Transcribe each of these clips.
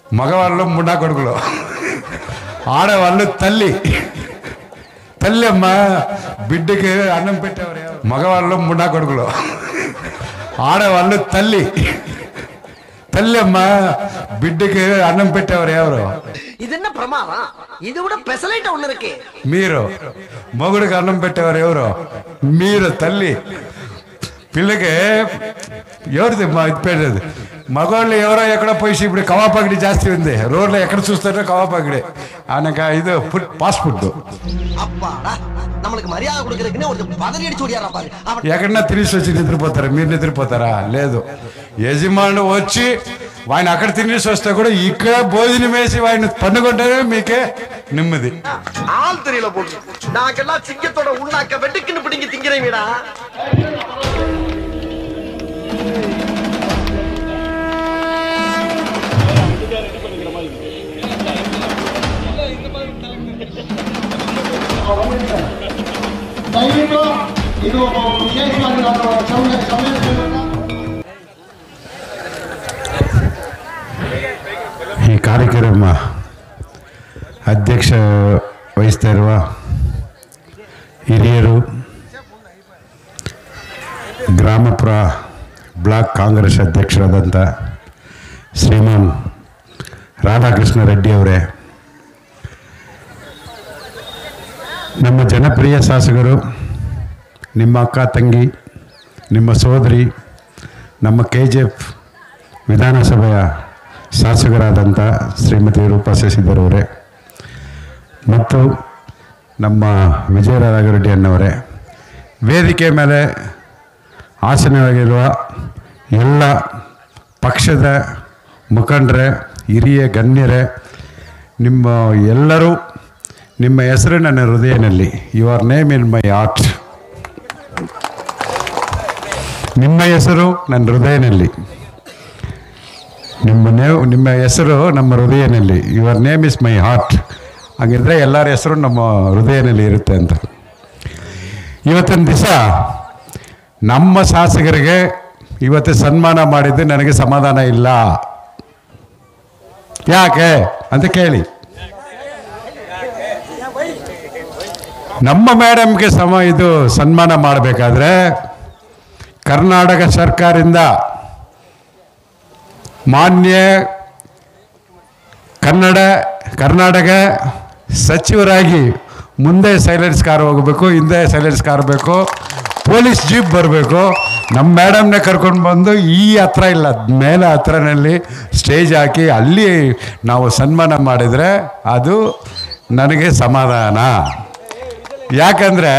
మగవాళ్ళు ముండా కొడుకులు ఆడవాళ్ళు తల్లి తల్లి అమ్మ బిడ్డకి అన్నం పెట్టేవారు ఎవరు? మగవాళ్ళు ముండా కొడుకులు ఆడవాళ్ళు తల్లి తల్లి అమ్మ బిడ్డకి అన్నం పెట్టేవారు ఎవరు இது என்ன பிரமாதம் இது விட பெசலைட்ட ஒண்ணு இருக்கு మీరు మొగుడికి అన్నం పెట్టేవారు ఎవరు మీరు తల్లి పిల్లకి ఎవరిది మా ఇది పెట్టేది మగవాళ్ళు ఎవరో ఎక్కడో పోయి ఇప్పుడు కవాపగిడి జాస్తి ఉంది రోడ్లో ఎక్కడ చూస్తారో కవాపగిడి ఆయనక ఇది ఫుడ్ ఫాస్ట్ ఫుడ్ அப்பாடா நம்மளுக்கு மரியாதை கொடுக்கறதுக்குன்னு ஒரு பதவி அடிச்சு ஓடியாரா பாரு அவன் ఎక్కడన్నా తినేసి వచ్చి నిద్రపోతారా మీరు నిద్రపోతారా లేదు యజమానుడు వచ్చి ఆయన అక్కడ తినేసి వస్తే కూడా ఇక్కడ భోజనం వేసి ఆయన పన్నుకుంటేనే మీకే నెమ్మది ஆள் தெரியல போட்டு நாங்கெல்லாம் சிங்கத்தோட உண்ணாக்க வெட்டுக்குன்னு பிடிங்கி திங்கிறீங்கடா ದಯವಿಟ್ಟು ಇದು ವಿಶೇಷವಾಗಿ ನಾವು ಸಮಯ ಸಮಯ ಈ ಕಾರ್ಯಕ್ರಮ ಅಧ್ಯಕ್ಷ ವಹಿಸ್ತಾ ಇರುವ ಹಿರಿಯರು ಗ್ರಾಮಪುರ ಬ್ಲಾಕ್ ಕಾಂಗ್ರೆಸ್ ಅಧ್ಯಕ್ಷರಾದಂಥ ಶ್ರೀಮಾನ್ ರಾಧಾಕೃಷ್ಣ ರೆಡ್ಡಿ ಅವರೇ ನಮ್ಮ ಜನಪ್ರಿಯ ಶಾಸಕರು ನಿಮ್ಮ ಅಕ್ಕ ತಂಗಿ ನಿಮ್ಮ ಸೋದರಿ ನಮ್ಮ ಕೆ ಜಿ ಎಫ್ ವಿಧಾನಸಭೆಯ ಶಾಸಕರಾದಂಥ ಶ್ರೀಮತಿ ರೂಪಾ ಶಶಿಧರ್ ಅವರೇ ಮತ್ತು ನಮ್ಮ ವಿಜಯರಾಘರೆಡ್ಡಿ ಅಣ್ಣವರೇ ವೇದಿಕೆ ಮೇಲೆ ಆಸನವಾಗಿರುವ ಎಲ್ಲ ಪಕ್ಷದ ಮುಖಂಡರೇ ಹಿರಿಯ ಗಣ್ಯರೇ ನಿಮ್ಮ ಎಲ್ಲರೂ ನಿಮ್ಮ ಹೆಸರು ನನ್ನ ಹೃದಯನಲ್ಲಿ your name in my heart ನಿಮ್ಮ ಹೆಸರು ನನ್ನ ಹೃದಯನಲ್ಲಿ ನಿಮ್ಮ ನೇವ್ ನಿಮ್ಮ ಹೆಸರು ನಮ್ಮ ಹೃದಯನಲ್ಲಿ your name is my heart ಹಾಗಿದ್ರೆ ಎಲ್ಲರ ಹೆಸರು ನಮ್ಮ ಹೃದಯನಲ್ಲಿ ಇರುತ್ತೆ ಅಂತ ಇವತ್ತಿನ ದಿವಸ ನಮ್ಮ ಶಾಸಕರಿಗೆ ಇವತ್ತು ಸನ್ಮಾನ ಮಾಡಿದ್ದು ನನಗೆ ಸಮಾಧಾನ ಇಲ್ಲ ಯಾಕೆ ಅಂತ ಕೇಳಿ ನಮ್ಮ ಮೇಡಮ್ಗೆ ಸಮ ಇದು ಸನ್ಮಾನ ಮಾಡಬೇಕಾದ್ರೆ ಕರ್ನಾಟಕ ಸರ್ಕಾರದಿಂದ ಮಾನ್ಯ ಕನ್ನಡ ಕರ್ನಾಟಕ ಸಚಿವರಾಗಿ ಮುಂದೆ ಸೈಲೆನ್ಸ್ ಕಾರ್ ಹೋಗಬೇಕು ಹಿಂದೆ ಸೈಲೆನ್ಸ್ ಕಾರ್ ಬೇಕು ಪೊಲೀಸ್ ಜೀಪ್ ಬರಬೇಕು ನಮ್ಮ ಮೇಡಮ್ನೇ ಕರ್ಕೊಂಡು ಬಂದು ಈ ಹತ್ರ ಇಲ್ಲ ಮೇಲೆ ಹತ್ರನಲ್ಲಿ ಸ್ಟೇಜ್ ಹಾಕಿ ಅಲ್ಲಿ ನಾವು ಸನ್ಮಾನ ಮಾಡಿದರೆ ಅದು ನನಗೆ ಸಮಾಧಾನ ಯಾಕಂದರೆ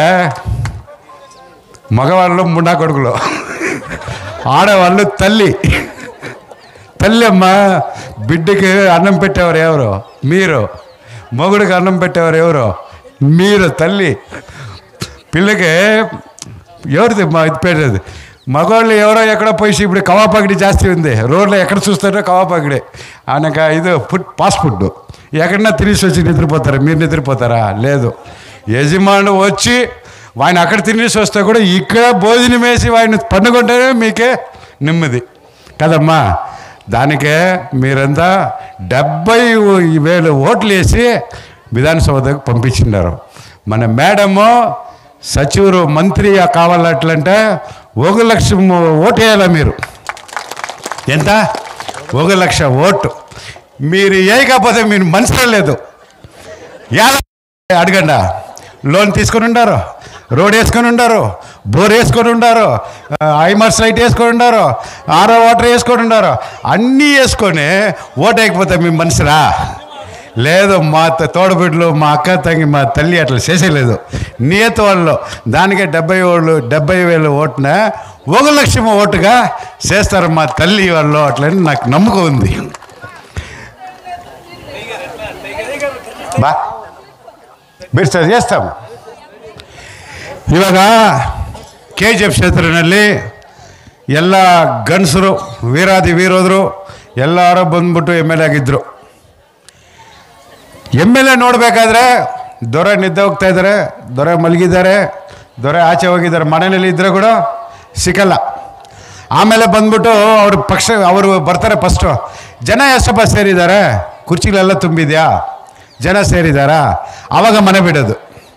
మగవాళ్ళు ముండా కొడుకులు ఆడవాళ్ళు తల్లి తల్లి అమ్మ బిడ్డకి అన్నం పెట్టేవారు ఎవరు మీరు మొగుడికి అన్నం పెట్టేవారు ఎవరు మీరు తల్లి పిల్లకి ఎవరిది మా ఇది పెట్టేది మగవాళ్ళు ఎవరో ఎక్కడో పోయి ఇప్పుడు కవాపగిడి జాస్తి ఉంది రోడ్లో ఎక్కడ చూస్తారో కవాపగిడి ఆయనక ఇది ఫుడ్ ఫాస్ట్ ఫుడ్ ఎక్కడన్నా తినేసి వచ్చి నిద్రపోతారా మీరు నిద్రపోతారా లేదు యజమానుడు వచ్చి ఆయన అక్కడ తినేసి వస్తే కూడా ఇక్కడ భోజనం వేసి ఆయన పన్నుకుంటేనే మీకే నెమ్మది కదమ్మా దానికే మీరంతా డెబ్బై వేలు ఓట్లు వేసి విధానసభకు పంపించినారు మన మేడము సచివులు మంత్రి కావాలట్లంటే ఒక లక్ష ఓటు వేయాలా మీరు ఎంత ఒక లక్ష ఓటు మీరు వేయకపోతే మీరు మనసులో లేదు ఎలా అడగండా లోన్ తీసుకొని ఉండారు రోడ్ వేసుకొని ఉండారు బోర్ వేసుకొని ఉండారు ఐమర్స్ లైట్ వేసుకొని ఉండారు ఆరో వాటర్ వేసుకొని ఉండారు అన్నీ వేసుకొని ఓటు వేయకపోతే మీ మనసురా లేదు మా త- తోడబిడ్డలు మా అక్క తంగి మా తల్లి అట్లా చేసేయలేదు నియత వాళ్ళు దానికే డెబ్బై వాళ్ళు డెబ్బై వేలు ఓటున ఒక లక్షం ఓటుగా చేస్తారు మా తల్లి వాళ్ళు అట్లని నాకు నమ్మకం ఉంది బా మీరు ಸರ್ చేస్తాం ಇವಾಗ ಕೆ ಜಿ ಎಫ್ ಕ್ಷೇತ್ರದಲ್ಲಿ ಎಲ್ಲ ಗಂಡಸರು ವೀರಾದಿ ವೀರೋದ್ರು ಎಲ್ಲರೂ ಬಂದ್ಬಿಟ್ಟು ಎಮ್ ಎಲ್ ಎ ಆಗಿದ್ದರು ಎಮ್ ಎಲ್ ಎ ನೋಡಬೇಕಾದ್ರೆ ದೊರೆ ನಿದ್ದೆ ಹೋಗ್ತಾ ಇದ್ದಾರೆ ದೊರೆ ಮಲಗಿದ್ದಾರೆ ದೊರೆ ಆಚೆ ಹೋಗಿದ್ದಾರೆ ಮನೆಯಲ್ಲಿ ಇದ್ದರೆ ಕೂಡ ಸಿಕ್ಕಲ್ಲ ಆಮೇಲೆ ಬಂದ್ಬಿಟ್ಟು ಅವ್ರ ಪಕ್ಷ ಅವರು ಬರ್ತಾರೆ ಫಸ್ಟು ಜನ ಎಷ್ಟಪ್ಪ ಸೇರಿದ್ದಾರೆ ಕುರ್ಚಿಗಳೆಲ್ಲ ತುಂಬಿದ್ಯಾ ಜನ ಸೇರಿದಾರಾ ಆವಾಗ ಮನೆ ಬಿಡೋದು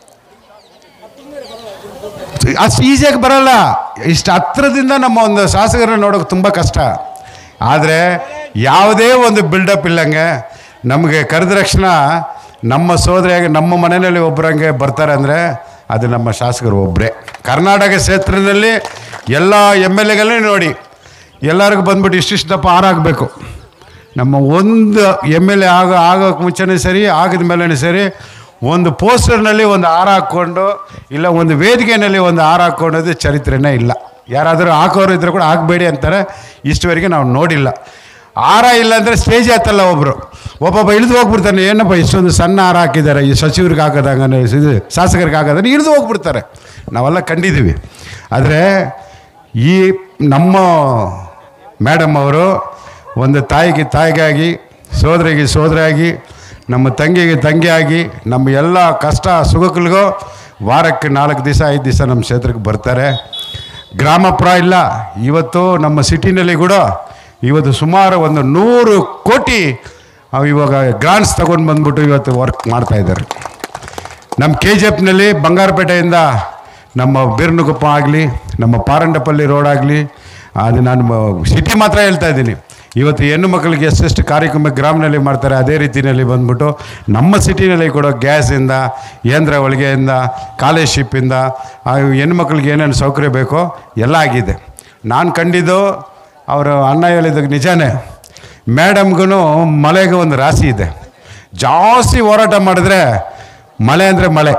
ಅಷ್ಟು ಈಸಿಯಾಗಿ ಬರಲ್ಲ ಇಷ್ಟು ಹತ್ರದಿಂದ ನಮ್ಮ ಒಂದು ಶಾಸಕರನ್ನ ನೋಡೋಕೆ ತುಂಬ ಕಷ್ಟ ಆದರೆ ಯಾವುದೇ ಒಂದು ಬಿಲ್ಡಪ್ ಇಲ್ಲಂಗೆ ನಮಗೆ ಕರೆದ ತಕ್ಷಣ ನಮ್ಮ ಸೋದರಿಯಾಗಿ ನಮ್ಮ ಮನೆಯಲ್ಲಿ ಒಬ್ಬರಂಗೆ ಬರ್ತಾರೆ ಅಂದರೆ ಅದು ನಮ್ಮ ಶಾಸಕರು ಒಬ್ಬರೇ ಕರ್ನಾಟಕ ಕ್ಷೇತ್ರದಲ್ಲಿ ಎಲ್ಲ ಎಮ್ ಎಲ್ ಎಗಳೇ ನೋಡಿ ಎಲ್ಲರಿಗೂ ಬಂದ್ಬಿಟ್ಟು ಇಷ್ಟಿಷ್ಟು ದಪ್ಪ ಹಾರಾಗಬೇಕು ನಮ್ಮ ಒಂದು ಎಮ್ ಎಲ್ ಎ ಆಗೋ ಆಗೋಕ್ಕೆ ಮುಂಚೆನೇ ಸರಿ ಆಗಿದ ಮೇಲೇ ಸರಿ ಒಂದು ಪೋಸ್ಟರ್ನಲ್ಲಿ ಒಂದು ಹಾರ ಹಾಕ್ಕೊಂಡು ಇಲ್ಲ ಒಂದು ವೇದಿಕೆಯಲ್ಲಿ ಒಂದು ಹಾರ ಹಾಕ್ಕೊಂಡೋದು ಚರಿತ್ರೆನೇ ಇಲ್ಲ ಯಾರಾದರೂ ಹಾಕೋರು ಇದ್ರೆ ಕೂಡ ಹಾಕಬೇಡಿ ಅಂತಾರೆ ಇಷ್ಟುವರೆಗೆ ನಾವು ನೋಡಿಲ್ಲ ಹಾರ ಇಲ್ಲ ಅಂದರೆ ಸ್ಟೇಜ್ ಹತ್ತಲ್ಲ ಒಬ್ಬರು ಒಬ್ಬೊಬ್ಬ ಇಳಿದು ಹೋಗ್ಬಿಡ್ತಾನೆ ಏನಪ್ಪ ಇಷ್ಟೊಂದು ಸಣ್ಣ ಹಾರ ಹಾಕಿದ್ದಾರೆ ಈ ಸಚಿವ್ರಿಗೆ ಹಾಕೋದಂಗೆ ಇದು ಶಾಸಕರಿಗೆ ಹಾಕೋದಂಗೆ ಇಳಿದು ಹೋಗ್ಬಿಡ್ತಾರೆ ನಾವೆಲ್ಲ ಕಂಡಿದ್ದೀವಿ ಆದರೆ ಈ ನಮ್ಮ ಮೇಡಮ್ ಅವರು ಒಂದು ತಾಯಿಗೆ ತಾಯಿಗಾಗಿ ಸೋದರಿಗೆ ಸೋದರಿಯಾಗಿ ನಮ್ಮ ತಂಗಿಗೆ ತಂಗಿಯಾಗಿ ನಮ್ಮ ಎಲ್ಲ ಕಷ್ಟ ಸುಖಗಳಿಗೂ ವಾರಕ್ಕೆ ನಾಲ್ಕು ದಿವಸ ಐದು ದಿವಸ ನಮ್ಮ ಕ್ಷೇತ್ರಕ್ಕೆ ಬರ್ತಾರೆ ಗ್ರಾಮಪುರ ಇಲ್ಲ ಇವತ್ತು ನಮ್ಮ ಸಿಟಿನಲ್ಲಿ ಕೂಡ ಇವತ್ತು ಸುಮಾರು ಒಂದು ನೂರು ಕೋಟಿ ಅವು ಇವಾಗ ಗ್ರಾಂಟ್ಸ್ ತಗೊಂಡು ಬಂದ್ಬಿಟ್ಟು ಇವತ್ತು ವರ್ಕ್ ಮಾಡ್ತಾ ಇದ್ದಾರೆ ನಮ್ಮ ಕೆ ಜಿ ಎಫ್ನಲ್ಲಿ ಬಂಗಾರಪೇಟೆಯಿಂದ ನಮ್ಮ ಬೀರ್ನಗುಪ್ಪ ಆಗಲಿ ನಮ್ಮ ಪಾರಂಡಪಲ್ಲಿ ರೋಡ್ ಆಗಲಿ ಅದು ನಾನು ಸಿಟಿ ಮಾತ್ರ ಹೇಳ್ತಾ ಇದ್ದೀನಿ ಇವತ್ತು ಹೆಣ್ಣು ಮಕ್ಕಳಿಗೆ ಎಷ್ಟೆಷ್ಟು ಕಾರ್ಯಕ್ರಮ ಗ್ರಾಮದಲ್ಲಿ ಮಾಡ್ತಾರೆ ಅದೇ ರೀತಿಯಲ್ಲಿ ಬಂದ್ಬಿಟ್ಟು ನಮ್ಮ ಸಿಟಿನಲ್ಲಿ ಕೂಡ ಗ್ಯಾಸಿಂದ ಯಂತ್ರ ಹೊಲಿಗೆಯಿಂದ ಕಾಲೇಜ್ಶಿಪ್ಪಿಂದ ಆ ಹೆಣ್ಣು ಮಕ್ಕಳಿಗೆ ಏನೇನು ಸೌಕರ್ಯ ಬೇಕೋ ಎಲ್ಲ ಆಗಿದೆ ನಾನು ಕಂಡಿದ್ದು ಅವರು ಅಣ್ಣ ಹೇಳಿದಾಗ ನಿಜಾನೇ ಮೇಡಮ್ಗೂ ಮಳೆಗೆ ಒಂದು ರಾಶಿ ಇದೆ ಜಾಸ್ತಿ ಹೋರಾಟ ಮಾಡಿದ್ರೆ ಮಳೆ ಅಂದರೆ ಮಳೆ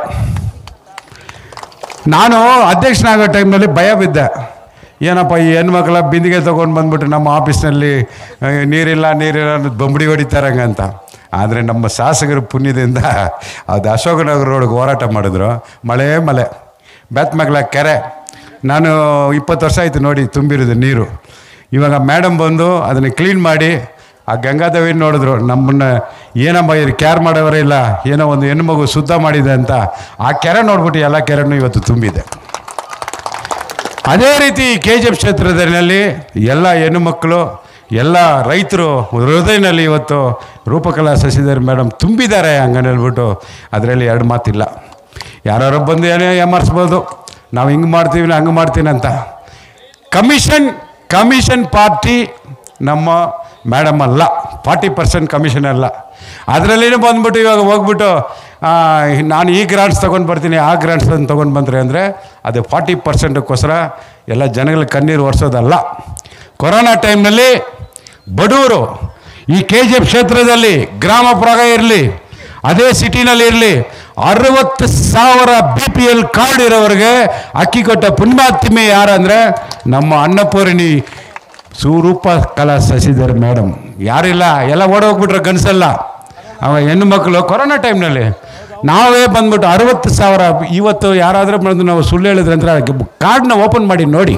ನಾನು ಅಧ್ಯಕ್ಷನಾಗೋ ಟೈಮ್ನಲ್ಲಿ ಭಯ ಬಿದ್ದೆ ಏನಪ್ಪ ಈ ಹೆಣ್ಮಕ್ಳ ಬಿಂದಿಗೆ ತೊಗೊಂಡು ಬಂದ್ಬಿಟ್ಟು ನಮ್ಮ ಆಫೀಸ್ನಲ್ಲಿ ಆ, ನೀರಿಲ್ಲ ನೀರಿಲ್ಲ ಅನ್ನೋದು ಬಂಬಡಿ ಹೊಡಿತಾರಂಗೆ ಅಂತ ಆದರೆ ನಮ್ಮ ಶಾಸಕರ ಪುಣ್ಯದಿಂದ ಅದು ಅಶೋಕನಗರ ರೋಡ್ಗೆ ಹೋರಾಟ ಮಾಡಿದ್ರು ಮಳೆ ಮಳೆ ಬೆತ್ಮಗ್ಲ ಕೆರೆ ನಾನು ಇಪ್ಪತ್ತು ವರ್ಷ ಆಯಿತು ನೋಡಿ ತುಂಬಿರೋದು ನೀರು ಇವಾಗ ಮೇಡಮ್ ಬಂದು ಅದನ್ನು ಕ್ಲೀನ್ ಮಾಡಿ ಆ ಗಂಗಾದೇವಿ ನೋಡಿದ್ರು ನಮ್ಮನ್ನ ಏನಮ್ಮ ಇದು ಕ್ಯಾರ್ ಮಾಡೋವರೇ ಇಲ್ಲ ಏನೋ ಒಂದು ಹೆಣ್ಣು ಮಗು ಶುದ್ಧ ಮಾಡಿದೆ ಅಂತ ಆ ಕೆರೆ ನೋಡ್ಬಿಟ್ಟು ಎಲ್ಲ ಕೆರೆನೂ ಇವತ್ತು ತುಂಬಿದೆ ಅದೇ ರೀತಿ ಕೆ ಜಿ ಎಫ್ ಕ್ಷೇತ್ರದಲ್ಲಿ ಎಲ್ಲ ಹೆಣ್ಣು ಮಕ್ಕಳು ಎಲ್ಲ ರೈತರು ಹೃದಯನಲ್ಲಿ ಇವತ್ತು ರೂಪಕಲಾ ಶಶಿಧರ್ ಮೇಡಮ್ ತುಂಬಿದ್ದಾರೆ ಹಂಗನ್ ಹೇಳ್ಬಿಟ್ಟು ಅದರಲ್ಲಿ ಎರಡು ಮಾತಿಲ್ಲ ಯಾರು ಬಂದು ಏನೇ ಏಮಾರಿಸ್ಬೋದು ನಾವು ಹಿಂಗೆ ಮಾಡ್ತೀವಿ ಹಂಗೆ ಮಾಡ್ತೀನಿ ಅಂತ ಕಮಿಷನ್ ಕಮಿಷನ್ ಪಾರ್ಟಿ ನಮ್ಮ ಮೇಡಮ್ ಅಲ್ಲ ಫಾರ್ಟಿ ಪರ್ಸೆಂಟ್ ಕಮಿಷನ್ ಅಲ್ಲ ಅದರಲ್ಲಿನೂ ಬಂದ್ಬಿಟ್ಟು ಇವಾಗ ಹೋಗ್ಬಿಟ್ಟು ಆ, ನಾನು ಈ ಗ್ರಾಂಟ್ಸ್ ತೊಗೊಂಡು ಬರ್ತೀನಿ ಆ ಗ್ರಾಂಟ್ಸ್ ತೊಗೊಂಡು ಬಂದರೆ ಅಂದರೆ ಅದು ಫಾರ್ಟಿ ಪರ್ಸೆಂಟಕ್ಕೋಸ್ಕರ ಎಲ್ಲ ಜನಗಳ ಕಣ್ಣೀರು ಒರೆಸೋದಲ್ಲ ಕೊರೋನಾ ಟೈಮ್ನಲ್ಲಿ ಬಡವರು ಈ ಕೆ ಜಿ ಎಫ್ ಕ್ಷೇತ್ರದಲ್ಲಿ ಗ್ರಾಮ ಪ್ರಾಗ ಇರಲಿ ಅದೇ ಸಿಟಿನಲ್ಲಿ ಇರಲಿ ಅರವತ್ತು ಸಾವಿರ ಬಿ ಪಿ ಎಲ್ ಕಾರ್ಡ್ ಇರೋರಿಗೆ ಅಕ್ಕಿ ಕೊಟ್ಟ ಪುಣ್ಯಾತ್ಮೆ ಯಾರಂದರೆ ನಮ್ಮ ಅನ್ನಪೂರ್ಣಿ ಸ್ವರೂಪ ಕಲಾ ಶಶಿಧರ್ ಮೇಡಮ್ ಯಾರಿಲ್ಲ ಎಲ್ಲ ಓಡೋಗ್ಬಿಟ್ರೆ ಗನ್ಸಲ್ಲ ಅವ ಹೆಣ್ಣು ಮಕ್ಕಳು ಕೊರೋನಾ ಟೈಮ್ನಲ್ಲಿ ನಾವೇ ಬಂದ್ಬಿಟ್ಟು ಅರವತ್ತು ಸಾವಿರ ಇವತ್ತು ಯಾರಾದರೂ ಬಂದು ನಾವು ಸುಳ್ಳು ಹೇಳಿದ್ರೆ ಅಂದರೆ ಕಾರ್ಡ್ನ ಓಪನ್ ಮಾಡಿ ನೋಡಿ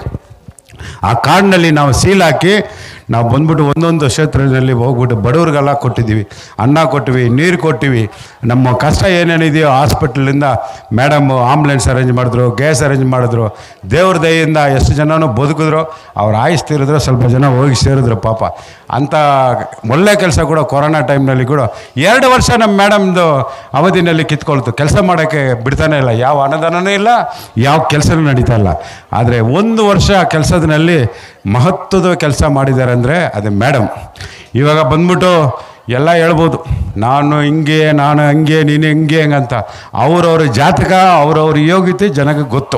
ಆ ಕಾರ್ಡ್ನಲ್ಲಿ ನಾವು ಸೀಲ್ ಹಾಕಿ ನಾವು ಬಂದ್ಬಿಟ್ಟು ಒಂದೊಂದು ಕ್ಷೇತ್ರದಲ್ಲಿ ಹೋಗ್ಬಿಟ್ಟು ಬಡವ್ರಿಗೆಲ್ಲ ಕೊಟ್ಟಿದ್ದೀವಿ ಅನ್ನ ಕೊಟ್ಟಿವಿ ನೀರು ಕೊಟ್ಟಿವಿ ನಮ್ಮ ಕಷ್ಟ ಏನೇನಿದೆಯೋ ಹಾಸ್ಪಿಟ್ಲಿಂದ ಮೇಡಮ್ ಆಂಬುಲೆನ್ಸ್ ಅರೇಂಜ್ ಮಾಡಿದ್ರು ಗ್ಯಾಸ್ ಅರೇಂಜ್ ಮಾಡಿದ್ರು ದೇವ್ರ ದಯೆಯಿಂದ ಎಷ್ಟು ಜನನೂ ಬದುಕಿದ್ರು ಅವ್ರು ಆಯುಸ್ ತೀರಿದ್ರು ಸ್ವಲ್ಪ ಜನ ಹೋಗಿ ಸೇರಿದ್ರು ಪಾಪ ಅಂಥ ಒಳ್ಳೆ ಕೆಲಸ ಕೂಡ ಕೊರೋನಾ ಟೈಮ್ನಲ್ಲಿ ಕೂಡ ಎರಡು ವರ್ಷ ನಮ್ಮ ಮೇಡಮ್ದು ಅವಧಿನಲ್ಲಿ ಕಿತ್ಕೊಳ್ತು ಕೆಲಸ ಮಾಡೋಕ್ಕೆ ಬಿಡ್ತಾನೆ ಇಲ್ಲ ಯಾವ ಅನುದಾನನೂ ಇಲ್ಲ ಯಾವ ಕೆಲಸನೂ ನಡೀತಾ ಇಲ್ಲ ಆದರೆ ಒಂದು ವರ್ಷ ಕೆಲಸದಲ್ಲಿ ಮಹತ್ವದ ಕೆಲಸ ಮಾಡಿದ್ದಾರೆ ಅಂದರೆ ಅದು ಮೇಡಮ್ ಇವಾಗ ಬಂದ್ಬಿಟ್ಟು ಎಲ್ಲ ಹೇಳ್ಬೋದು ನಾನು ಹಿಂಗೆ ನಾನು ಹಂಗೆ ನೀನು ಹಿಂಗೆ ಹಂಗಂತ ಅವ್ರವ್ರ ಜಾತಕ ಅವ್ರವ್ರ ಯೋಗ್ಯತೆ ಜನಕ್ಕೆ ಗೊತ್ತು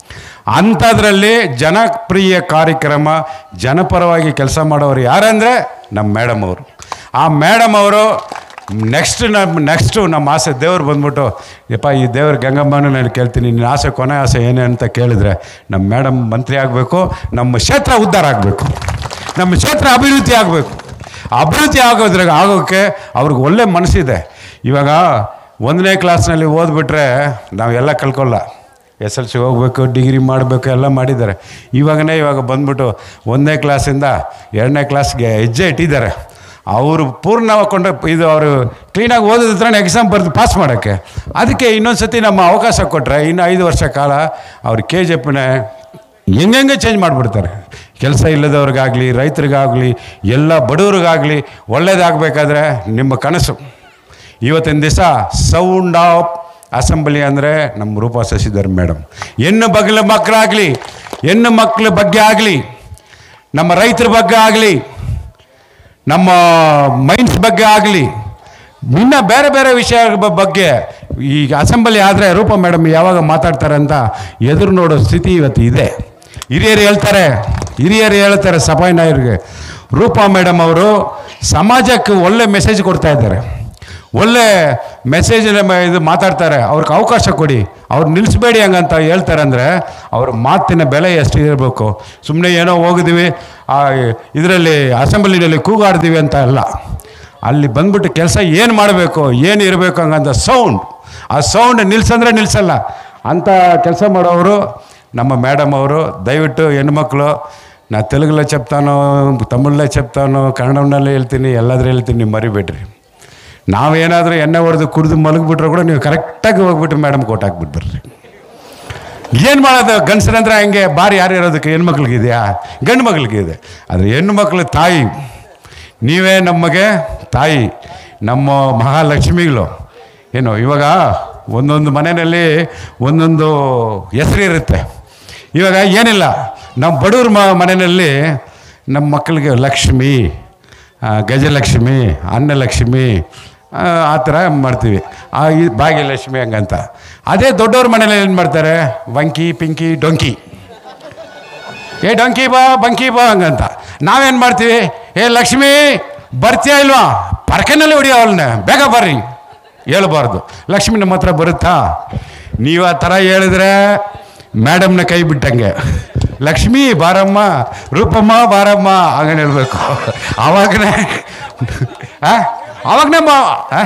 ಅಂಥದ್ರಲ್ಲಿ ಜನಪ್ರಿಯ ಕಾರ್ಯಕ್ರಮ ಜನಪರವಾಗಿ ಕೆಲಸ ಮಾಡೋರು ಯಾರಂದರೆ ನಮ್ಮ ಮೇಡಮ್ ಅವರು ಆ ಮೇಡಮ್ ಅವರು ನೆಕ್ಸ್ಟ್ ನಮ್ಮ ನೆಕ್ಸ್ಟು ನಮ್ಮ ಆಸೆ ದೇವ್ರು ಬಂದ್ಬಿಟ್ಟು ಯಪ್ಪ ಈ ದೇವ್ರ ಗಂಗಮ್ಮನ ನಾನು ಕೇಳ್ತೀನಿ ನಿನ್ನ ಆಸೆ ಕೊನೆ ಆಸೆ ಏನೇ ಅಂತ ಕೇಳಿದ್ರೆ ನಮ್ಮ ಮೇಡಮ್ ಮಂತ್ರಿ ಆಗಬೇಕು ನಮ್ಮ ಕ್ಷೇತ್ರ ಉದ್ಧಾರ ಆಗಬೇಕು ನಮ್ಮ ಕ್ಷೇತ್ರ ಅಭಿವೃದ್ಧಿ ಆಗಬೇಕು ಅಭಿವೃದ್ಧಿ ಆಗೋದ್ರಾಗ ಆಗೋಕ್ಕೆ ಅವ್ರಿಗೆ ಒಳ್ಳೆ ಮನಸ್ಸಿದೆ ಇವಾಗ ಒಂದನೇ ಕ್ಲಾಸ್ನಲ್ಲಿ ಓದ್ಬಿಟ್ರೆ ನಾವೆಲ್ಲ ಕಲ್ಕೊಳ್ಳ ಎಸ್ ಎಲ್ ಸಿ ಹೋಗ್ಬೇಕು ಡಿಗ್ರಿ ಮಾಡಬೇಕು ಎಲ್ಲ ಮಾಡಿದ್ದಾರೆ ಇವಾಗನೇ ಇವಾಗ ಬಂದ್ಬಿಟ್ಟು ಒಂದನೇ ಕ್ಲಾಸಿಂದ ಎರಡನೇ ಕ್ಲಾಸ್ಗೆ ಹೆಜ್ಜೆ ಇಟ್ಟಿದ್ದಾರೆ ಅವರು ಪೂರ್ಣ ಹಾಕೊಂಡ್ರೆ ಇದು ಅವರು ಕ್ಲೀನಾಗಿ ಓದಿದ್ರೆ ಎಕ್ಸಾಮ್ ಬರೆದು ಪಾಸ್ ಮಾಡೋಕ್ಕೆ ಅದಕ್ಕೆ ಇನ್ನೊಂದು ಸತಿ ನಮ್ಮ ಅವಕಾಶ ಕೊಟ್ಟರೆ ಇನ್ನು ಐದು ವರ್ಷ ಕಾಲ ಅವ್ರು ಕೆ ಜಿ ಎಫ್ನ ಹೆಂಗೆ ಚೇಂಜ್ ಮಾಡಿಬಿಡ್ತಾರೆ ಕೆಲಸ ಇಲ್ಲದವ್ರಿಗಾಗಲಿ ರೈತರಿಗಾಗಲಿ ಎಲ್ಲ ಬಡವ್ರಿಗಾಗಲಿ ಒಳ್ಳೇದಾಗಬೇಕಾದ್ರೆ ನಿಮ್ಮ ಕನಸು ಇವತ್ತಿನ ದಿವಸ ಸೌಂಡ್ ಆಫ್ ಅಸೆಂಬ್ಲಿ ಅಂದರೆ ನಮ್ಮ ರೂಪಾ ಶಶಿಧರ್ ಮೇಡಮ್ ಹೆಣ್ಣು ಬಗ್ಲ ಮಕ್ಕಳಾಗಲಿ ಹೆಣ್ಣು ಮಕ್ಕಳ ಬಗ್ಗೆ ಆಗಲಿ ನಮ್ಮ ರೈತರ ಬಗ್ಗೆ ಆಗಲಿ ನಮ್ಮ ಮೈನ್ಸ್ ಬಗ್ಗೆ ಆಗಲಿ ಇನ್ನು ಬೇರೆ ಬೇರೆ ವಿಷಯಗಳ ಬ- ಬಗ್ಗೆ ಈಗ ಅಸೆಂಬ್ಲಿ ಆದರೆ ರೂಪ ಮೇಡಮ್ ಯಾವಾಗ ಮಾತಾಡ್ತಾರೆ ಅಂತ ಎದುರು ನೋಡೋ ಸ್ಥಿತಿ ಇವತ್ತು ಇದೆ ಹಿರಿಯರು ಹೇಳ್ತಾರೆ ಹಿರಿಯರು ಹೇಳ್ತಾರೆ ಸಫಾಯಿ ನಾಯರಿಗೆ ರೂಪಾ ಮೇಡಮ್ ಅವರು ಸಮಾಜಕ್ಕೆ ಒಳ್ಳೆ ಮೆಸೇಜ್ ಕೊಡ್ತಾ ಇದ್ದಾರೆ ಒಳ್ಳೆ ಮೆಸೇಜ್ ಇದು ಮಾತಾಡ್ತಾರೆ ಅವ್ರಿಗೆ ಅವಕಾಶ ಕೊಡಿ ಅವ್ರು ನಿಲ್ಲಿಸ್ಬೇಡಿ ಹಂಗಂತ ಹೇಳ್ತಾರೆ ಅಂದರೆ ಅವ್ರ ಮಾತಿನ ಬೆಲೆ ಎಷ್ಟು ಇರಬೇಕು ಸುಮ್ಮನೆ ಏನೋ ಹೋಗಿದ್ದೀವಿ ಇದರಲ್ಲಿ ಅಸೆಂಬ್ಲಿನಲ್ಲಿ ಕೂಗಾಡ್ತೀವಿ ಅಂತ ಅಲ್ಲ ಅಲ್ಲಿ ಬಂದ್ಬಿಟ್ಟು ಕೆಲಸ ಏನು ಮಾಡಬೇಕು ಏನು ಇರಬೇಕು ಹಂಗಂತ ಸೌಂಡ್ ಆ ಸೌಂಡ್ ನಿಲ್ಸಂದ್ರೆ ನಿಲ್ಸಲ್ಲ ಅಂಥ ಕೆಲಸ ಮಾಡೋರು ನಮ್ಮ ಮೇಡಮ್ ಅವರು ದಯವಿಟ್ಟು ಹೆಣ್ಮಕ್ಳು ನಾ ತೆಲುಗಲ್ಲೇ చెప్తాను ತಮಿಳಲ್ಲೇ చెప్తాను ಕನ್ನಡನಲ್ಲೇ ಹೇಳ್ತೀನಿ ಎಲ್ಲಾದ್ರೂ ಹೇಳ್ತೀನಿ ಮರಿಬೇಡ್ರಿ ನಾವೇನಾದರೂ ಎಣ್ಣೆ ಹೊಡೆದು ಕುಡಿದು ಮಲಗಿಬಿಟ್ರೆ ಕೂಡ ನೀವು ಕರೆಕ್ಟಾಗಿ ಹೋಗ್ಬಿಟ್ಟು ಮೇಡಮ್ ಕೊಟ್ಟು ಹಾಕ್ಬಿಟ್ಟು ಬರ್ರಿ ಏನು ಮಾಡೋದು ಗಂಡಸರಂದ್ರೆ ಹಂಗೆ ಬಾರಿ ಯಾರು ಇರೋದಕ್ಕೆ ಹೆಣ್ಮಕ್ಳಿಗಿದೆಯಾ ಗಂಡು ಮಕ್ಳಿಗಿದೆ ಆದರೆ ಹೆಣ್ಣು ಮಕ್ಕಳು ತಾಯಿ ನೀವೇ ನಮಗೆ ತಾಯಿ ನಮ್ಮ ಮಹಾಲಕ್ಷ್ಮಿಗಳು ಏನು ಇವಾಗ ಒಂದೊಂದು ಮನೆಯಲ್ಲಿ ಒಂದೊಂದು ಹೆಸರು ಇರುತ್ತೆ ಇವಾಗ ಏನಿಲ್ಲ ನಮ್ಮ ಬಡವ್ರ ಮ ಮನೆಯಲ್ಲಿ ನಮ್ಮ ಮಕ್ಕಳಿಗೆ ಲಕ್ಷ್ಮಿ ಆ, ಗಜಲಕ್ಷ್ಮಿ ಅನ್ನಲಕ್ಷ್ಮಿ ಆ, ಆ ಥರ ಮಾಡ್ತೀವಿ ಆ ಈ ಭಾಗ್ಯಲಕ್ಷ್ಮಿ ಹಂಗಂತ ಅದೇ ದೊಡ್ಡವ್ರ ಮನೇಲಿ ಏನು ಮಾಡ್ತಾರೆ ವಂಕಿ ಪಿಂಕಿ ಡೊಂಕಿ ಏ ಡೊಂಕಿ ಬಾ ಬಂಕಿ ಬಾ ಹಂಗಂತ ನಾವೇನು ಮಾಡ್ತೀವಿ ಏ ಲಕ್ಷ್ಮಿ ಬರ್ತೀಯಾ ಇಲ್ವಾ ಪರ್ಕೆನಲ್ಲಿ ಹೊಡಿಯೋ ಅವಳನ್ನ ಬೇಗ ಬರ್ರಿ ಹೇಳ್ಬಾರ್ದು ಲಕ್ಷ್ಮಿ ನಮ್ಮ ಹತ್ರ ಬರುತ್ತಾ ನೀವು ಆ ಥರ ಹೇಳಿದ್ರೆ ಮೇಡಮ್ನ ಕೈ ಬಿಟ್ಟಂಗೆ ಲಕ್ಷ್ಮಿ ಬಾರಮ್ಮ ರೂಪಮ್ಮ ಬಾರಮ್ಮ ಹಂಗನೆ ಹೇಳ್ಬೇಕು ಆವಾಗನೇ ಆ? ಆವಾಗನೇ ಮಾ ಆ?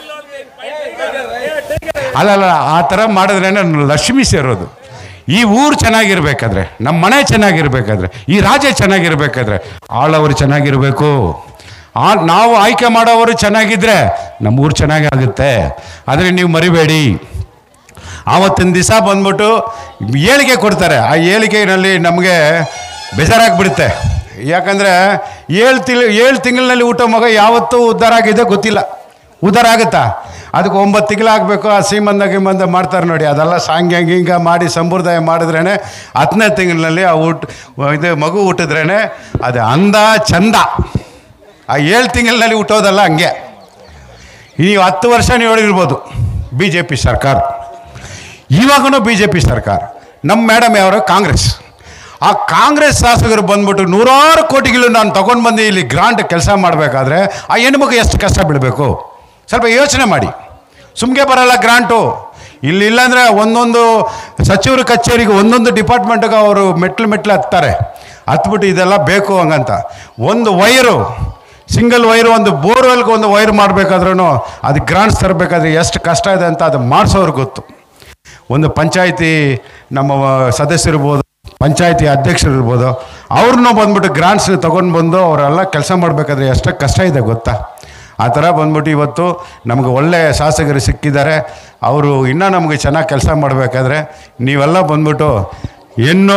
ಅಲ್ಲ ಅಲ್ಲ ಆ ಥರ ಮಾಡಿದ್ರೆ ಲಕ್ಷ್ಮಿ ಸೇರೋದು ಈ ಊರು ಚೆನ್ನಾಗಿರ್ಬೇಕಾದ್ರೆ ನಮ್ಮ ಮನೆ ಚೆನ್ನಾಗಿರ್ಬೇಕಾದ್ರೆ ಈ ರಾಜ್ಯ ಚೆನ್ನಾಗಿರ್ಬೇಕಾದ್ರೆ ಆಳವರು ಚೆನ್ನಾಗಿರಬೇಕು ಆ ನಾವು ಆಯ್ಕೆ ಮಾಡೋವರು ಚೆನ್ನಾಗಿದ್ರೆ ನಮ್ಮ ಊರು ಚೆನ್ನಾಗಿ ಆಗುತ್ತೆ ಆದರೆ ನೀವು ಮರಿಬೇಡಿ ಆವತ್ತಿನ ದಿವಸ ಬಂದ್ಬಿಟ್ಟು ಹೇಳಿಕೆ ಕೊಡ್ತಾರೆ ಆ ಹೇಳಿಕೆಯಲ್ಲಿ ನಮಗೆ ಬೇಜಾರಾಗ್ಬಿಡುತ್ತೆ ಯಾಕಂದರೆ ಏಳು ತಿಂಗಳು ಏಳು ತಿಂಗಳಿನಲ್ಲಿ ಊಟ ಮಗ ಯಾವತ್ತೂ ಉದ್ಧಾರ ಆಗಿದೆ ಗೊತ್ತಿಲ್ಲ ಉದ್ಧಾರ ಆಗುತ್ತಾ ಅದಕ್ಕೆ ಒಂಬತ್ತು ತಿಂಗಳಾಗಬೇಕು ಆ ಸೀಮಂದ ಗಿಮಂದ ಮಾಡ್ತಾರೆ ನೋಡಿ ಅದೆಲ್ಲ ಸಾಂಗ್ಯ ಗಿಂಗ ಮಾಡಿ ಸಂಪ್ರದಾಯ ಮಾಡಿದ್ರೇ ಹತ್ತನೇ ತಿಂಗಳಿನಲ್ಲಿ ಆ ಊಟ ಇದು ಮಗು ಹುಟ್ಟಿದ್ರೇ ಅದು ಅಂದ ಚಂದ ಆ ಏಳು ತಿಂಗಳಿನಲ್ಲಿ ಹುಟ್ಟೋದಲ್ಲ ಹಂಗೆ ನೀವು ಹತ್ತು ವರ್ಷ ನೀವು ಹೇಳಿರ್ಬೋದು ಬಿ ಜೆ ಪಿ ಸರ್ಕಾರ ಇವಾಗೂ ಬಿ ಜೆ ಪಿ ಸರ್ಕಾರ ನಮ್ಮ ಮೇಡಮ್ ಯಾರು ಕಾಂಗ್ರೆಸ್ ಆ ಕಾಂಗ್ರೆಸ್ ಶಾಸಕರು ಬಂದ್ಬಿಟ್ಟು ನೂರಾರು ಕೋಟಿಗಳು ನಾನು ತಗೊಂಡು ಬಂದು ಇಲ್ಲಿ ಗ್ರಾಂಟ್ ಕೆಲಸ ಮಾಡಬೇಕಾದ್ರೆ ಆ ಹೆಣ್ಮಗು ಎಷ್ಟು ಕಷ್ಟ ಬೀಳಬೇಕು ಸ್ವಲ್ಪ ಯೋಚನೆ ಮಾಡಿ ಸುಮ್ಗೆ ಬರಲ್ಲ ಗ್ರಾಂಟು ಇಲ್ಲಿ ಇಲ್ಲಾಂದರೆ ಒಂದೊಂದು ಸಚಿವರ ಕಚೇರಿಗೆ ಒಂದೊಂದು ಡಿಪಾರ್ಟ್ಮೆಂಟ್ಗೆ ಅವರು ಮೆಟ್ಲು ಮೆಟ್ಲು ಹತ್ತಾರೆ ಹತ್ಬಿಟ್ಟು ಇದೆಲ್ಲ ಬೇಕು ಹಂಗಂತ ಒಂದು ವೈರು ಸಿಂಗಲ್ ವೈರು ಒಂದು ಬೋರ್ವೆಲ್ಗೆ ಒಂದು ವೈರ್ ಮಾಡಬೇಕಾದ್ರೂ ಅದು ಗ್ರಾಂಟ್ಸ್ ತರಬೇಕಾದ್ರೆ ಎಷ್ಟು ಕಷ್ಟ ಇದೆ ಅಂತ ಅದು ಮಾಡಿಸೋರು ಗೊತ್ತು ಒಂದು ಪಂಚಾಯಿತಿ ನಮ್ಮ ಸದಸ್ಯರಿರ್ಬೋದು ಪಂಚಾಯಿತಿ ಅಧ್ಯಕ್ಷರು ಇರ್ಬೋದು ಅವ್ರನ್ನೂ ಬಂದ್ಬಿಟ್ಟು ಗ್ರಾಂಟ್ಸ್ ತೊಗೊಂಡು ಬಂದು ಅವರೆಲ್ಲ ಕೆಲಸ ಮಾಡಬೇಕಾದ್ರೆ ಎಷ್ಟು ಕಷ್ಟ ಇದೆ ಗೊತ್ತಾ ಆ ಥರ ಬಂದ್ಬಿಟ್ಟು ಇವತ್ತು ನಮಗೆ ಒಳ್ಳೆ ಶಾಸಕರು ಸಿಕ್ಕಿದ್ದಾರೆ ಅವರು ಇನ್ನೂ ನಮಗೆ ಚೆನ್ನಾಗಿ ಕೆಲಸ ಮಾಡಬೇಕಾದ್ರೆ ನೀವೆಲ್ಲ ಬಂದ್ಬಿಟ್ಟು ಹೆಣ್ಣು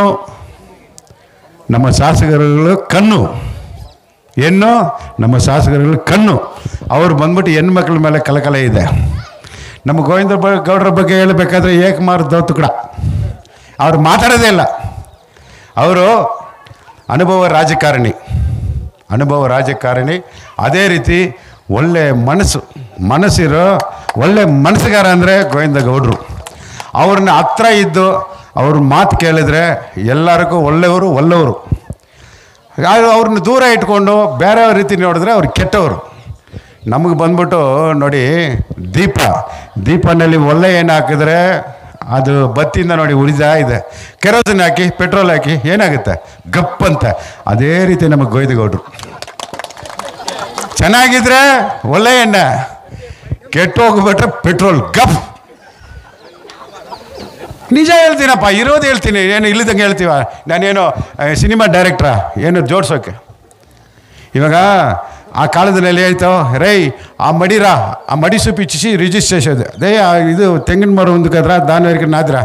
ನಮ್ಮ ಶಾಸಕರುಗಳು ಕಣ್ಣು ಹೆಣ್ಣು ನಮ್ಮ ಶಾಸಕರುಗಳು ಕಣ್ಣು ಅವ್ರು ಬಂದ್ಬಿಟ್ಟು ಹೆಣ್ಮಕ್ಳ ಮೇಲೆ ಕಲಕಲ ಇದೆ ನಮ್ಮ ಗೋವಿಂದ ಬ ಗೌಡ್ರ ಬಗ್ಗೆ ಹೇಳಬೇಕಾದ್ರೆ ಏಕಮಾರ್ ದೌತುಕಡ ಅವ್ರು ಮಾತಾಡೋದೇ ಇಲ್ಲ ಅವರು ಅನುಭವ ರಾಜಕಾರಣಿ ಅನುಭವ ರಾಜಕಾರಣಿ ಅದೇ ರೀತಿ ಒಳ್ಳೆ ಮನಸ್ಸು ಮನಸ್ಸಿರೋ ಒಳ್ಳೆ ಮನಸ್ಸುಗಾರ ಅಂದರೆ ಗೋವಿಂದ ಗೌಡ್ರು ಅವ್ರನ್ನ ಹತ್ರ ಇದ್ದು ಅವ್ರ ಮಾತು ಕೇಳಿದ್ರೆ ಎಲ್ಲರಿಗೂ ಒಳ್ಳೆಯವರು ಒಳ್ಳೆಯವರು ಯಾರು ಅವ್ರನ್ನ ದೂರ ಇಟ್ಕೊಂಡು ಬೇರೆ ರೀತಿ ನೋಡಿದ್ರೆ ಅವ್ರು ಕೆಟ್ಟವರು ನಮಗೆ ಬಂದ್ಬಿಟ್ಟು ನೋಡಿ ದೀಪ ದೀಪನಲ್ಲಿ ಒಳ್ಳೆ ಏನು ಹಾಕಿದ್ರೆ ಅದು ಬತ್ತಿಯಿಂದ ನೋಡಿ ಉಳಿದಾ ಇದೆ ಕೆರೋಸಿನ್ ಹಾಕಿ ಪೆಟ್ರೋಲ್ ಹಾಕಿ ಏನಾಗುತ್ತೆ ಗಪ್ ಅಂತ ಅದೇ ರೀತಿ ನಮಗೆ ಗೊಯ್ದುಗೌಡ್ರು ಚೆನ್ನಾಗಿದ್ರೆ ಒಳ್ಳೆ ಎಣ್ಣೆ ಕೆಟ್ಟು ಹೋಗ್ಬಿಟ್ರೆ ಪೆಟ್ರೋಲ್ ಗಪ್ ನಿಜ ಹೇಳ್ತೀನಪ್ಪ ಇರೋದು ಹೇಳ್ತೀನಿ ಏನು ಇಲ್ಲದಂಗೆ ಹೇಳ್ತೀವ ನಾನೇನು ಆ, ಸಿನಿಮಾ ಡೈರೆಕ್ಟ್ರಾ ಏನು ಜೋಡ್ಸೋಕೆ ಇವಾಗ ಆ ಕಾಲದಲ್ಲಿ ಆಯಿತು ರೈ ಆ ಮಡಿರ ಆ ಮಡಿ ಸೊಪ್ಪು ಇಚ್ಚಿಸಿ ರಿಜಿಸ್ಟ್ರೇಷನ್ ದೇ ಆ ಇದು ತೆಂಗಿನ ಮರ ಮುಂದಕ್ಕದ್ರ ದಾನವರಿಗೆ ನಾದ್ರ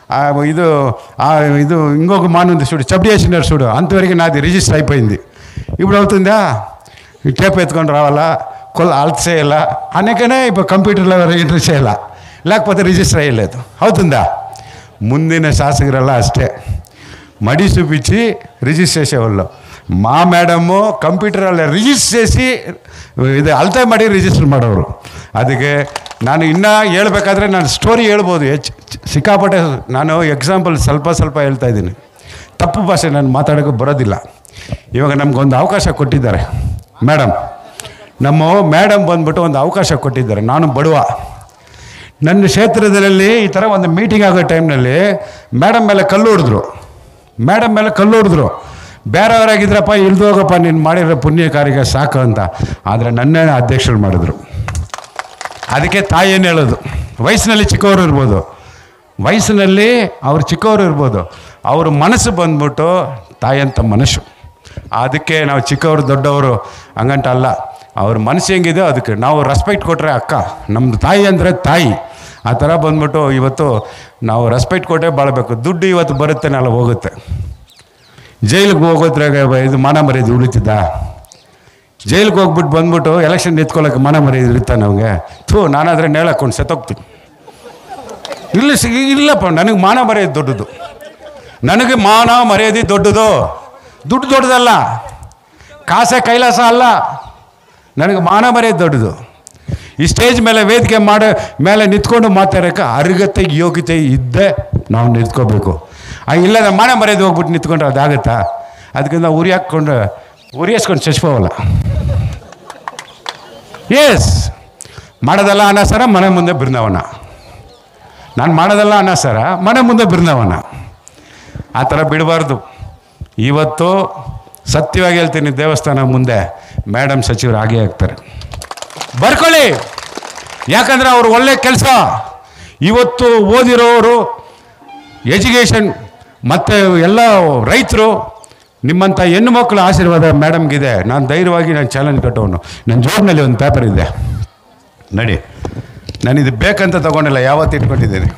ఆ, ఇది ఆ, ఇది ఇంకొక మాన్ ఉంది చూడు సబ్ చేసినారు చూడు అంతవరకు నాది రిజిస్టర్ అయిపోయింది ఇప్పుడు అవుతుందా ఈ టేప్ ఎత్తుకొని రావాలా కొల్ అల్ట్ చేయాలా అనేకనే ఇప్పుడు కంప్యూటర్లో ఎంటర్ చేయాలా లేకపోతే రిజిస్టర్ అయ్యలేదు అవుతుందా ముందిన శాసకురల్లా అಷ್ಟೇ మడి చూపించి ರಿಜಿಸ್ಟರ್ చేసేవాళ్ళు మా ಮೇಡಮ್ಮು ಕಂಪ್ಯೂಟರಲ್ಲಿ ರಿಜಿಸ್ಟರ್ చేಸಿ ಇದು ಅಳತೆ ಮಾಡಿ ರಿಜಿಸ್ಟರ್ ಮಾಡೋರು ಅದಕ್ಕೆ ನಾನು ಇನ್ನೂ ಹೇಳ್ಬೇಕಾದ್ರೆ ನಾನು ಸ್ಟೋರಿ ಹೇಳ್ಬೋದು ಹೆಚ್ಚು ಸಿಕ್ಕಾಪಟ್ಟೆ ನಾನು ಎಕ್ಸಾಂಪಲ್ ಸ್ವಲ್ಪ ಸ್ವಲ್ಪ ಹೇಳ್ತಾ ಇದ್ದೀನಿ ತಪ್ಪು ಭಾಷೆ ನಾನು ಮಾತಾಡೋಕ್ಕೆ ಬರೋದಿಲ್ಲ ಇವಾಗ ನಮಗೊಂದು ಅವಕಾಶ ಕೊಟ್ಟಿದ್ದಾರೆ ಮೇಡಮ್ ನಮ್ಮ ಮೇಡಮ್ ಬಂದ್ಬಿಟ್ಟು ಒಂದು ಅವಕಾಶ ಕೊಟ್ಟಿದ್ದಾರೆ ನಾನು ಬಡವ ನನ್ನ ಕ್ಷೇತ್ರದಲ್ಲಿ ಈ ಥರ ಒಂದು ಮೀಟಿಂಗ್ ಆಗೋ ಟೈಮ್ನಲ್ಲಿ ಮೇಡಮ್ ಮೇಲೆ ಕಲ್ಲು ಹೊಡೆದ್ರು ಮೇಡಮ್ ಮೇಲೆ ಕಲ್ಲು ಹೊಡೆದ್ರು ಬೇರೆಯವರಾಗಿದ್ರಪ್ಪ ಇಳ್ದು ಹೋಗಪ್ಪ ನೀನು ಮಾಡಿರೋ ಪುಣ್ಯ ಕಾರ್ಯಕ್ಕೆ ಸಾಕು ಅಂತ ಆದರೆ ನನ್ನೇ ಅಧ್ಯಕ್ಷರು ಮಾಡಿದ್ರು ಅದಕ್ಕೆ ತಾಯಿ ಏನು ಹೇಳೋದು ವಯಸ್ಸಿನಲ್ಲಿ ಚಿಕ್ಕವರು ಇರ್ಬೋದು ವಯಸ್ಸಿನಲ್ಲಿ ಅವ್ರು ಚಿಕ್ಕವರು ಇರ್ಬೋದು ಅವ್ರ ಮನಸ್ಸು ಬಂದ್ಬಿಟ್ಟು ತಾಯಿಯಂತ ಮನಸ್ಸು ಅದಕ್ಕೆ ನಾವು ಚಿಕ್ಕವರು ದೊಡ್ಡವರು ಹಂಗಂಟ ಅಲ್ಲ ಅವ್ರ ಮನಸ್ಸು ಹೆಂಗಿದೆ ಅದಕ್ಕೆ ನಾವು ರೆಸ್ಪೆಕ್ಟ್ ಕೊಟ್ಟರೆ ಅಕ್ಕ ನಮ್ಮದು ತಾಯಿ ಅಂದರೆ ತಾಯಿ ಆ ಥರ ಬಂದ್ಬಿಟ್ಟು ಇವತ್ತು ನಾವು ರೆಸ್ಪೆಕ್ಟ್ ಕೊಟ್ಟೇ ಬಾಳಬೇಕು ದುಡ್ಡು ಇವತ್ತು ಬರುತ್ತೆ ನಾಳೆ ಹೋಗುತ್ತೆ ಜೈಲಿಗೆ ಹೋಗೋದ್ರಾಗ ಇದು ಮಾನ ಮರ್ಯಾದೆ ಉಳಿತಿದ್ದ ಜೈಲಿಗೆ ಹೋಗ್ಬಿಟ್ಟು ಬಂದ್ಬಿಟ್ಟು ಎಲೆಕ್ಷನ್ ನಿಂತ್ಕೊಳ್ಳೋಕೆ ಮಾನ ಮರ್ಯಾದೆ ಇರುತ್ತಾ ನಮಗೆ ಥೂ ನಾನಾದರೆ ನೇಳಾಕೊಂಡು ಸತ್ತೋಗ್ತೀನಿ ಇಲ್ಲ ಸಿ ಇಲ್ಲಪ್ಪ ನನಗೆ ಮಾನ ಮರ್ಯಾದೆ ದೊಡ್ಡದು ನನಗೆ ಮಾನ ಮರ್ಯಾದೆ ದೊಡ್ಡದು ದುಡ್ಡು ದೊಡ್ಡದಲ್ಲ ಕಾಸೆ ಕೈಲಾಸ ಅಲ್ಲ ನನಗೆ ಮಾನ ಮರ್ಯಾದೆ ದೊಡ್ಡದು ಈ ಸ್ಟೇಜ್ ಮೇಲೆ ವೇದಿಕೆ ಮಾಡೋ ಮೇಲೆ ನಿಂತ್ಕೊಂಡು ಮಾತಾಡೋಕೆ ಅರ್ಹತೆ ಯೋಗ್ಯತೆ ಇದ್ದೇ ನಾವು ನಿಂತ್ಕೋಬೇಕು ಆ ಇಲ್ಲದ ಮಾನ ಮರ್ಯಾದೆ ಹೋಗ್ಬಿಟ್ಟು ನಿಂತ್ಕೊಂಡ್ರೆ ಅದಾಗತ್ತಾ ಅದಕ್ಕೆ ನಾವು ಉರಿ ಹಾಕ್ಕೊಂಡು ಉರಿ ಹಾಸ್ಕೊಂಡು ಚಚ್ಬೋವಲ್ಲ ಎಸ್ ಮಾಡೋದಲ್ಲ ಅನಾಸರ ಮನೆ ಮುಂದೆ ಬೃಂದಾವನ ನಾನು ಮಾಡೋದಲ್ಲ ಅನಾಸರ ಮನೆ ಮುಂದೆ ಬೃಂದಾವನ ಆ ಥರ ಬಿಡಬಾರ್ದು ಇವತ್ತು ಸತ್ಯವಾಗಿ ಹೇಳ್ತೀನಿ ದೇವಸ್ಥಾನ ಮುಂದೆ ಮೇಡಮ್ ಸಚಿವರು ಆಗೇ ಆಗ್ತಾರೆ ಬರ್ಕೊಳ್ಳಿ ಯಾಕಂದರೆ ಅವ್ರು ಒಳ್ಳೆ ಕೆಲಸ ಇವತ್ತು ಓದಿರೋರು ಎಜುಕೇಷನ್ ಮತ್ತು ಎಲ್ಲ ರೈತರು ನಿಮ್ಮಂಥ ಹೆಣ್ಣು ಮಕ್ಕಳ ಆಶೀರ್ವಾದ ಮೇಡಮ್ಗಿದೆ ನಾನು ಧೈರ್ಯವಾಗಿ ನಾನು ಚಾಲೆಂಜ್ ಕಟ್ಟೋನು ನನ್ನ ಜೋಬ್ನಲ್ಲಿ ಒಂದು ಪೇಪರ್ ಇದೆ ನಡಿ ನಾನು ಇದು ಬೇಕಂತ ತಗೊಂಡಿಲ್ಲ ಯಾವತ್ತು ಇಟ್ಕೊಂಡಿದ್ದೀನಿ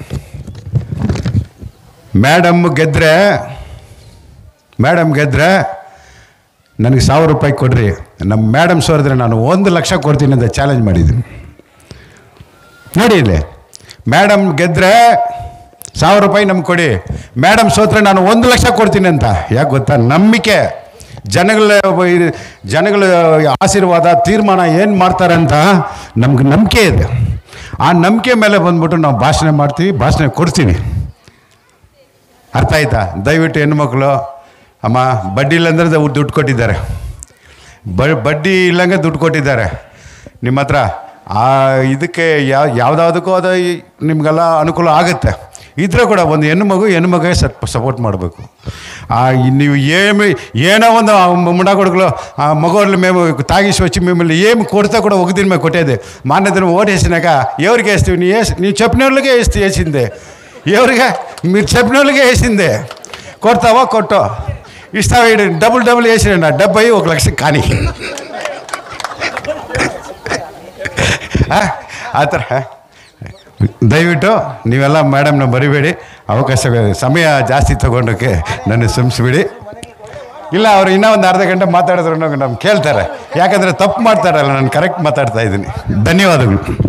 ಮೇಡಮ್ ಗೆದ್ದರೆ ಮೇಡಮ್ ಗೆದ್ದರೆ ನನಗೆ ಸಾವಿರ ರೂಪಾಯಿ ಕೊಡ್ರಿ ನಮ್ಮ ಮೇಡಮ್ ಸೋರಿದ್ರೆ ನಾನು ಒಂದು ಲಕ್ಷ ಕೊಡ್ತೀನಿ ಅಂತ ಚಾಲೆಂಜ್ ಮಾಡಿದ್ದೀನಿ ನೋಡಿ ಇಲ್ಲಿ ಮೇಡಮ್ ಗೆದ್ದರೆ ಸಾವಿರ ರೂಪಾಯಿ ನಮ್ಗೆ ಕೊಡಿ ಮೇಡಮ್ ಸೋತ್ರೆ ನಾನು ಒಂದು ಲಕ್ಷ ಕೊಡ್ತೀನಿ ಅಂತ ಯಾಕೆ ಗೊತ್ತಾ ನಂಬಿಕೆ ಜನಗಳ ಇದು- ಜನಗಳ ಆಶೀರ್ವಾದ ತೀರ್ಮಾನ ಏನು ಮಾಡ್ತಾರೆ ಅಂತ ನಮ್ಗೆ ನಂಬಿಕೆ ಇದೆ ಆ ನಂಬಿಕೆ ಮೇಲೆ ಬಂದ್ಬಿಟ್ಟು ನಾವು ಭಾಷಣ ಮಾಡ್ತೀವಿ ಭಾಷಣ ಕೊಡ್ತೀನಿ ಅರ್ಥ ಆಯ್ತಾ ದಯವಿಟ್ಟು ಹೆಣ್ಮಕ್ಳು ಅಮ್ಮ ಬಡ್ಡಿ ಇಲ್ಲಂದ್ರೆ ದು- ದುಡ್ಡು ಕೊಟ್ಟಿದ್ದಾರೆ ಬ ಬಡ್ಡಿ ಇಲ್ಲಂಗೆ ದುಡ್ಡು ಕೊಟ್ಟಿದ್ದಾರೆ ನಿಮ್ಮ ಹತ್ರ ಆ ಇದಕ್ಕೆ ಯಾವ ಯಾವುದಾವುದಕ್ಕೂ ಅದು ಈ- ನಿಮಗೆಲ್ಲ ಅನುಕೂಲ ಆಗುತ್ತೆ ಇದ್ರೆ ಕೂಡ ಒಂದು ಹೆಣ್ಣು ಮಗು ಹೆಣ್ಣು ಮಗುಗೆ ಸ್ವಲ್ಪ ಸಪೋರ್ಟ್ ಮಾಡಬೇಕು ಆ ಈ ನೀವು ఏమి ಏನೋ ಒಂದು ముండాకొడుకులో ఆ మగవాళ్ళు మేము తాగేసి వచ్చి మిమ్మల్ని ఏమి కొడితే కూడా ఒక దీని మేము కొట్టేది మా అన్నదిన ఓటు వేసినాక ఎవరికి వేస్తావు నీ వేసి నీ చెప్పిన వాళ్ళకే వేస్తే వేసిందే ఎవరిగా మీరు చెప్పిన వాళ్ళకే వేసిందే కొడతావా కొట్టో ఇస్తావా ఈడు డబుల్ డబుల్ వేసినా డెబ్బై ఒక లక్ష కానీ ಆ? ಆ ಥರ ದಯವಿಟ್ಟು ನೀವೆಲ್ಲ ಮೇಡಮ್ನ ಬರಿಬೇಡಿ ಅವಕಾಶ ಸಮಯ ಜಾಸ್ತಿ ತಗೊಂಡೋಕ್ಕೆ ನನ್ನ ಕ್ಷಮಿಸ್ಬಿಡಿ ಇಲ್ಲ ಅವರು ಇನ್ನೂ ಒಂದು ಅರ್ಧ ಗಂಟೆ ಮಾತಾಡಿದ್ರು ನಮ್ಗೆ ಕೇಳ್ತಾರೆ ಯಾಕಂದರೆ ತಪ್ಪು ಮಾಡ್ತಾರಲ್ಲ ನಾನು ಕರೆಕ್ಟ್ ಮಾತಾಡ್ತಾ ಇದ್ದೀನಿ ಧನ್ಯವಾದಗಳು